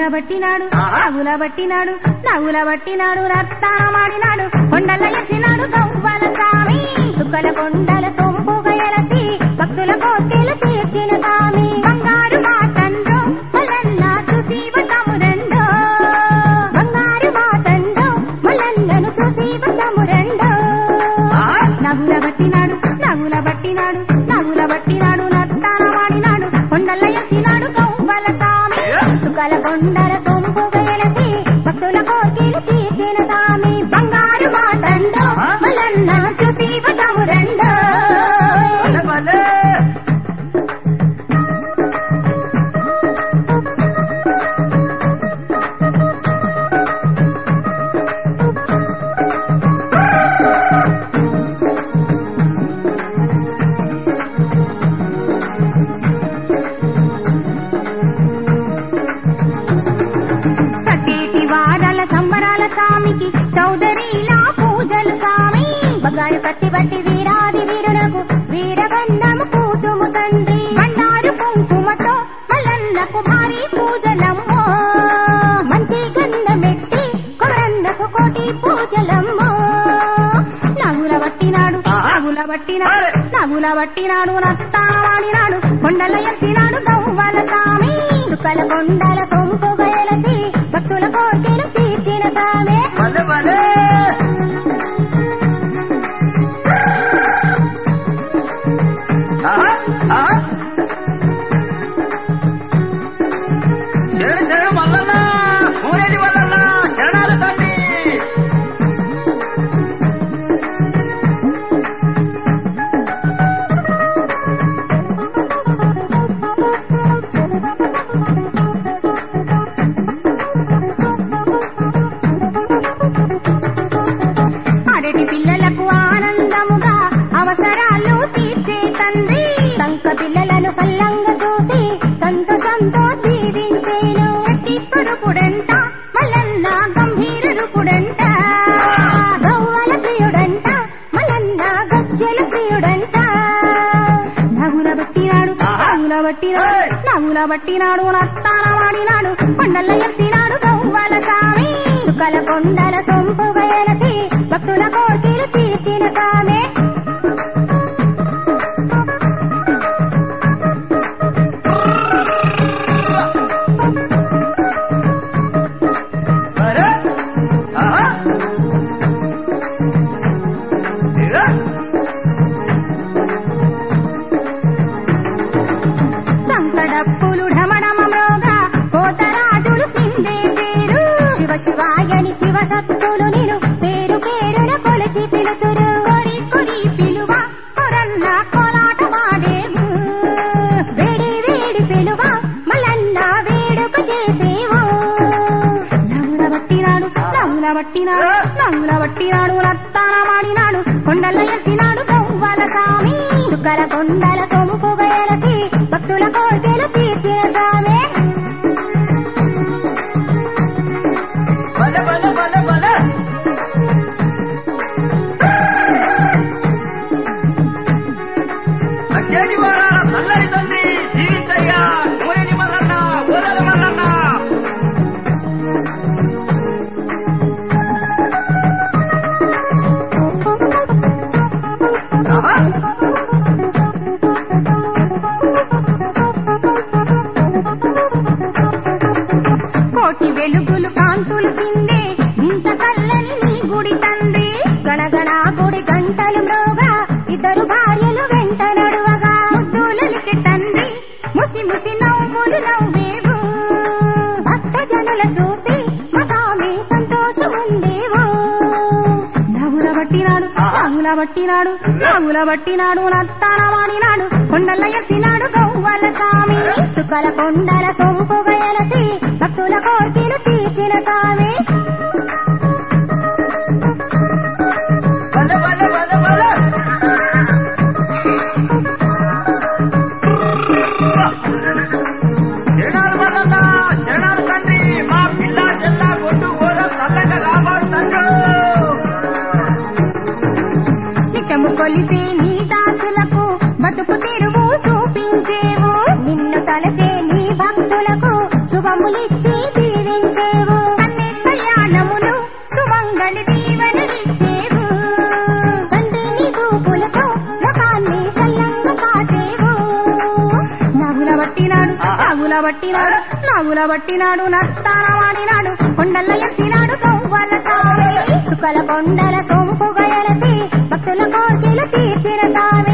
నవ్వుల బట్టినాడు నవ్వుల బట్టినాడు నవ్వుల బట్టినాడు రత్తానమాడినాడు కొండల ఎసినాడు గవ్వల స్వామి సుక్కల కొండల సొంపుగా ఎలసి భక్తుల కోర్కెలు తీర్చిన స్వామి బంగారు మాతండో మల్లన్న చూసి వతమురండో బంగారు మాతండో మల్లన్నను చూసి వతమురండో నవ్వుల బట్టినాడు నవ్వుల బట్టినాడు నవ్వుల బట్టినాడు నత్తానమాడినాడు కొండల ఎసినాడు గవ్వల స్వామి సుకల కొండల సొంపుగా ఎలసి భక్తుల కోర్కెలు తీర్చిన స్వామి బంగారు మాతండో మల్లన్న చూసి వతమురండో భలే భలే సతేటి వారాల సంబరాల స్వామికి చౌదరిలా పూజలు స్వామి బంగారు కత్తి బట్టి వీరాది వీరులకు వీరగంధము కూతుము తండ్రి బండారు కుంకుమతో మల్లన్నకు భారీ పూజలమ్మో మంచి గంధమెట్టి కొమరన్నకు కోటి పూజలమ్మో నవ్వుల బట్టినాడు నవ్వుల బట్టినాడు నవ్వుల బట్టినాడు నత్తావాడినాడు కొండల ఎసినాడు గవ్వల స్వామి చుక్కల కొండల సొంపుగా ఎలసి భక్తుల కోర్కెలు తీర్చిన స్వామి భలే భలే ఆహా, ఆహా. శరణు శరణు మల్లన్న ఊరేది మల్లన్న శరణాలు తండ్రి అరటి పిల్లలకు ఆనందముగా అవసరాలు తీర్చే తండ్రి సంక పిల్లలను సల్లంగా చూసి సంతోషంతో దీవించేను శక్తిస్వరూపుడంట మల్లన్న గంభీర రూపుడంట గవ్వల ప్రియుడంట మల్లన్న గజ్జల ప్రియుడంట నవ్వుల బట్టినాడు నవ్వుల బట్టినాడు నవ్వుల బట్టినాడు నత్తాన వాడినాడు కొండల ఎసినాడు గవ్వల స్వామి సుకల కొండల సొంపుగా ఎలసి భక్తుల కోర్కెలు తీర్చిన స్వామి అరే ఆహా ఇదిగో. సంకడప్పులు ఢమడమమ్రోగా కోతరాజులు సిందేసేరు శివ శివాయని శివ శక్తులు నిరు పేరు పేరున కొలిచి పిలుతురు కొరి కొరి పిలువ కొరన్న కోలాట వాడేవు వేడి వేడి పిలువ మల్లన్న వేడుక చేసేవు నవ్వుల బట్టినాడు నవ్వుల బట్టినాడు నవ్వుల బట్టినాడు రత్తాన మాడినాడు కొండల ఎసినాడు గవ్వల స్వామి చుక్కల కొండల సొంపుగా ఎలసి భక్తుల కోరికలు తీర్చిన స్వామి భలే భలే భలే భలే అచ్చేటి వారాల చల్లని తండ్రి జీవితయ్యా ఊరేది మల్లన్న ఊరల మల్లన్న ఆహా కోటి వెలుగులు కాంతులు సిందే ఇంత చల్లని నీ గుడి తండ్రి గణగణ గుడి గంటలు మ్రోగా ఇద్దరు భార్యలు వెంట నడువగా ముద్దులలికి తండ్రి ముసి ముసి నవ్వులు నవ్వేవు భక్త జనుల చూసి మా స్వామి సంతోషముందేవు నవ్వుల బట్టినాడు నవ్వుల బట్టినాడు నవ్వుల బట్టినాడు నత్తాన వాడినాడు కొండల ఎసినాడు గవ్వల స్వామి సుకల కొండల సొంపుగా ఎలసి భక్తుల కోర్కెలు తీర్చిన స్వామి భలే భలే భలే భలే శరణాలు మల్లన్న శరణాలు తండ్రి మా పిల్ల చెల్ల గొడ్డు గోద చల్లగా కాపాడు తండ్రి నిత్యము కొలిసే నీ దాసులకు బతుకు తెరువు చూపించేవు నిన్ను తలచే నీ భక్తులకు శుభములిచ్చి దీవించేవు చల్లని దీవెనలిచ్చేవు తండ్రి నీ చూపులతో లోకాన్ని సల్లంగా కాచేవు నాగుల పట్టినాడు నాగుల పట్టినాడు నాగుల పట్టినాడు నత్తానమాడినాడు కొండల్ల ఎసినాడు కవ్వల సామి సుకల కొండల సొంపుగా ఎలసి భక్తుల కోర్కెలు తీర్చిన సామి